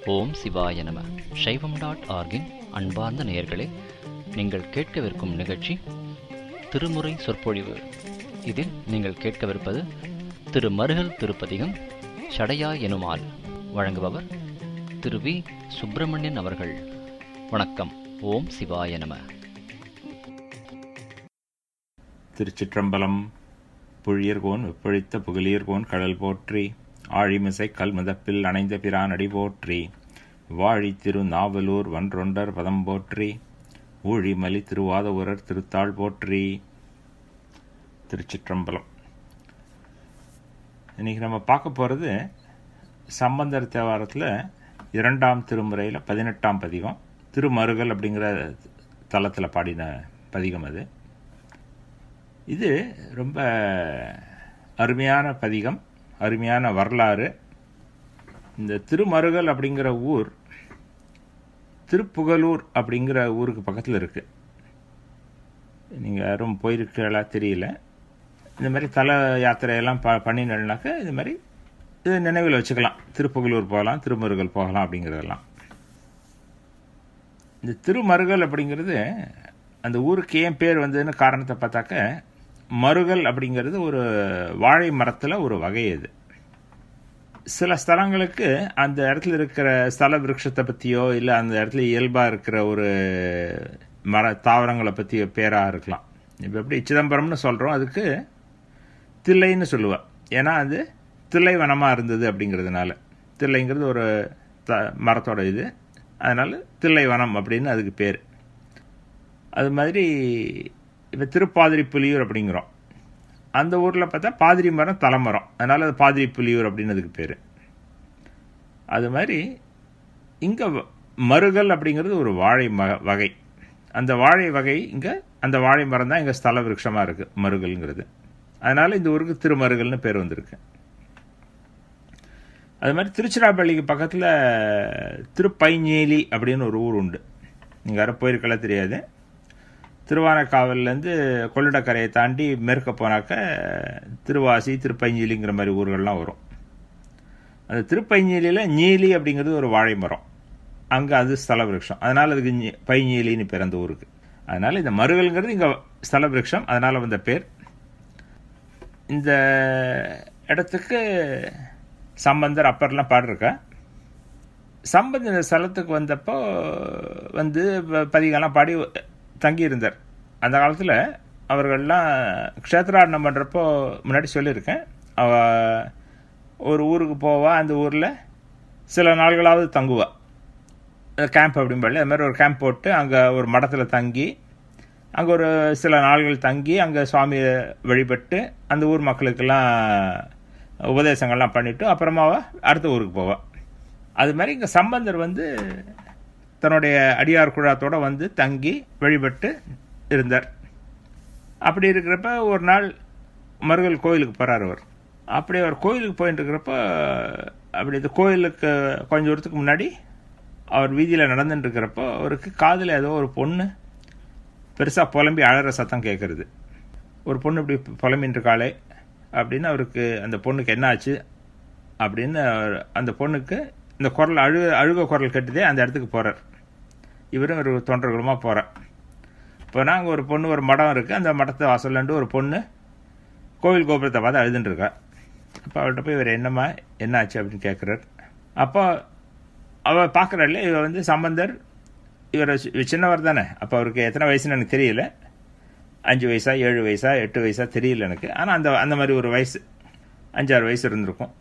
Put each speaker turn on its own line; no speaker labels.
ஓம் சிவாய நம சைவம் டாட் ஆர்கின் அன்பார்ந்த நேயர்களே நீங்கள் கேட்கவிருக்கும் நிகழ்ச்சி திருமுறை சொற்பொழிவு இதில் நீங்கள் கேட்கவிருப்பது திரு மருகல் திருப்பதிகம் சடையா எனுமால் வழங்குபவர் திரு வி சுப்பிரமணியன் அவர்கள் வணக்கம் ஓம் சிவாய நம
திருச்சிற்றம்பலம் புழியர்கோன் வெப்பொழித்த புகழியர்கோன் கடல் போற்றி ஆழிமிசை கல்முதப்பில் அணைந்த பிரான் அடி போற்றி வாழி திரு நாவலூர் வன்றொண்டர் பதம் போற்றி ஊழிமலி திருவாதவூரர் திருத்தாள் போற்றி திருச்சிற்றம்பலம் இன்னைக்கு நம்ம பார்க்க போகிறது சம்பந்தர் தேவாரத்தில் இரண்டாம் திருமுறையில் பதினெட்டாம் பதிகம் திருமருகல் அப்படிங்கிற தலத்தில் பாடின பதிகம் அது இது ரொம்ப அருமையான பதிகம் அருமையான வரலாறு இந்த திருமருகல் அப்படிங்கிற ஊர் திருப்புகலூர் அப்படிங்கிற ஊருக்கு பக்கத்தில் இருக்குது நீங்கள் யாரும் போயிருக்கீங்களா தெரியல இந்த மாதிரி தல யாத்திரையெல்லாம் ப பண்ணினாக்க இது மாதிரி இது நினைவில் வச்சுக்கலாம் திருப்புகலூர் போகலாம் திருமருகல் போகலாம் அப்படிங்கிறதெல்லாம் இந்த திருமருகல் அப்படிங்கிறது அந்த ஊருக்கு ஏன் பேர் வந்ததுன்னு காரணத்தை பார்த்தாக்க மருகல் அப்படிங்கிறது ஒரு வாழை மரத்தில் ஒரு வகை அது சில ஸ்தலங்களுக்கு அந்த இடத்துல இருக்கிற ஸ்தல விருட்சத்தை பற்றியோ இல்லை அந்த இடத்துல இயல்பாக இருக்கிற ஒரு மர தாவரங்களை பற்றி பேராக இருக்கலாம் இப்போ எப்படி சிதம்பரம்னு சொல்கிறோம் அதுக்கு தில்லைன்னு சொல்லுவா ஏன்னா அது தில்லை வனமாக இருந்தது அப்படிங்கிறதுனால தில்லைங்கிறது ஒரு த மரத்தோட இது அதனால் தில்லை வனம் அப்படின்னு அதுக்கு பேர் அது மாதிரி இப்போ திருப்பாதிரி புலியூர் அப்படிங்கிறோம் அந்த ஊரில் பார்த்தா பாதிரி மரம் தலைமரம் அதனால் அது பாதிரி புலியூர் அப்படின்னு அதுக்கு பேர் அது மாதிரி இங்கே மருகல் அப்படிங்கிறது ஒரு வாழை ம வகை அந்த வாழை வகை இங்கே அந்த வாழை மரம் தான் இங்கே ஸ்தல விருட்சமாக இருக்குது மருகல்ங்கிறது அதனால் இந்த ஊருக்கு திருமருகல்னு பேர் வந்திருக்கு அது மாதிரி திருச்சிராப்பள்ளிக்கு பக்கத்தில் திருப்பைஞ்சேலி அப்படின்னு ஒரு ஊர் உண்டு நீங்கள் யாரும் போயிருக்கலாம் தெரியாது திருவானக்காவல்லேருந்து கொள்ளிடக்கரையை தாண்டி மேற்க போனாக்க திருவாசி திருப்பஞ்சேலிங்கிற மாதிரி ஊர்கள்லாம் வரும் அந்த திருப்பஞ்சேலியில் நீலி அப்படிங்கிறது ஒரு வாழை மரம் அங்கே அது ஸ்தல விருட்சம் அதனால் அதுக்கு பைஞ்சேலின்னு பேர் அந்த ஊருக்கு அதனால் இந்த மருகல்ங்கிறது இங்கே ஸ்தல விருட்சம் அதனால் வந்த பேர் இந்த இடத்துக்கு சம்பந்தர் அப்பர்லாம் பாடிருக்கா சம்பந்த இந்த ஸ்தலத்துக்கு வந்தப்போ வந்து பதிகெல்லாம் பாடி தங்கியிருந்தார் அந்த காலத்தில் அவர்கள்லாம் க்ஷேத்ராடனம் பண்ணுறப்போ முன்னாடி சொல்லியிருக்கேன் அவ ஒரு ஊருக்கு போவா அந்த ஊரில் சில நாள்களாவது தங்குவா கேம்ப் அப்படின்படல அது மாதிரி ஒரு கேம்ப் போட்டு அங்கே ஒரு மடத்தில் தங்கி அங்கே ஒரு சில நாள்கள் தங்கி அங்கே சுவாமியை வழிபட்டு அந்த ஊர் மக்களுக்கெல்லாம் உபதேசங்கள்லாம் பண்ணிவிட்டு அப்புறமாவா அடுத்த ஊருக்கு போவாள் அது மாதிரி இங்கே சம்பந்தர் வந்து தன்னுடைய அடியார் குழாத்தோடு வந்து தங்கி வழிபட்டு இருந்தார் அப்படி இருக்கிறப்ப ஒரு நாள் மருகல் கோயிலுக்கு போகிறார் அவர் அப்படி அவர் கோயிலுக்கு போயிட்டு இருக்கிறப்ப அப்படி இந்த கோயிலுக்கு கொஞ்சம் தூரத்துக்கு முன்னாடி அவர் வீதியில் நடந்துட்டு இருக்கிறப்போ அவருக்கு காதில் ஏதோ ஒரு பொண்ணு பெருசாக புலம்பி அழகிற சத்தம் கேட்குறது ஒரு பொண்ணு இப்படி புலம்பின்னு இருக்காளே அப்படின்னு அவருக்கு அந்த பொண்ணுக்கு என்ன ஆச்சு அப்படின்னு அந்த பொண்ணுக்கு இந்த குரல் அழுக அழுக குரல் கட்டுதே அந்த இடத்துக்கு போகிறார் இவரும் ஒரு தொண்டர்களுமாக போகிறார் இப்போ நாங்கள் ஒரு பொண்ணு ஒரு மடம் இருக்குது அந்த மடத்தை வாசல்லண்டு ஒரு பொண்ணு கோவில் கோபுரத்தை பார்த்து அழுதுன்ட்ருக்கா அப்போ அவர்கிட்ட போய் இவர் என்னம்மா என்ன ஆச்சு அப்படின்னு கேட்குறார் அப்போ அவள் பார்க்குறாள் இவர் வந்து சம்பந்தர் இவர் சின்னவர் தானே அப்போ அவருக்கு எத்தனை வயசுன்னு எனக்கு தெரியல அஞ்சு வயசா ஏழு வயசா எட்டு வயசா தெரியல எனக்கு ஆனால் அந்த அந்த மாதிரி ஒரு வயசு அஞ்சாறு வயசு இருந்திருக்கும்